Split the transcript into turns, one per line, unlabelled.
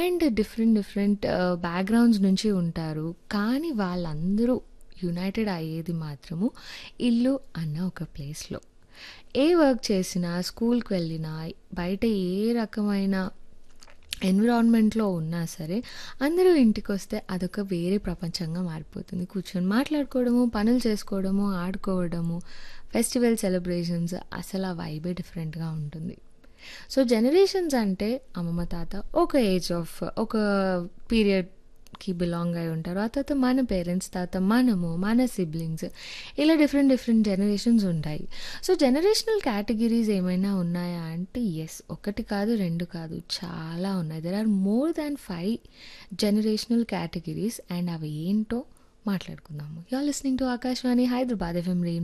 And different different backgrounds నుంచి ఉంటారు. కానీ వాళ్ళందరూ యునైటెడ్ అయ్యేది మాత్రము ఇల్లు అన్న ఒక ప్లేస్‌లో. ఏ వర్క్ చేసినా, స్కూల్‌కి వెళ్ళినా, బయట ఏ రకమైన ఎన్విరాన్మెంట్‌లో ఉన్నా సరే, అందరూ ఇంటికొస్తే అదొక వేరే ప్రపంచంగా మారిపోతుంది. కూర్చొని మాట్లాడుకోవడము, పనులు చేసుకోవడము, ఆడుకోవడము, ఫెస్టివల్ సెలబ్రేషన్స్ అసలు ఆ వైబే డిఫరెంట్‌గా ఉంటుంది. సో, జనరేషన్స్ అంటే అమ్మమ్మ, తాత ఒక ఏజ్ ఆఫ్ ఒక పీరియడ్‌కి బిలాంగ్ అయ్యి ఉంటారు. ఆ తర్వాత మన పేరెంట్స్, తర్వాత మనము, మన సిబ్లింగ్స్ ఇలా డిఫరెంట్ డిఫరెంట్ జనరేషన్స్ ఉంటాయి. సో, జనరేషనల్ కేటగిరీస్ ఏమైనా ఉన్నాయా అంటే యెస్. ఒకటి కాదు, రెండు కాదు చాలా ఉన్నాయి. There are more than 5 generational categories and అవి ఏంటో మాట్లాడుకుందాము. You are listening to Akashvani Hyderabad FM rainbow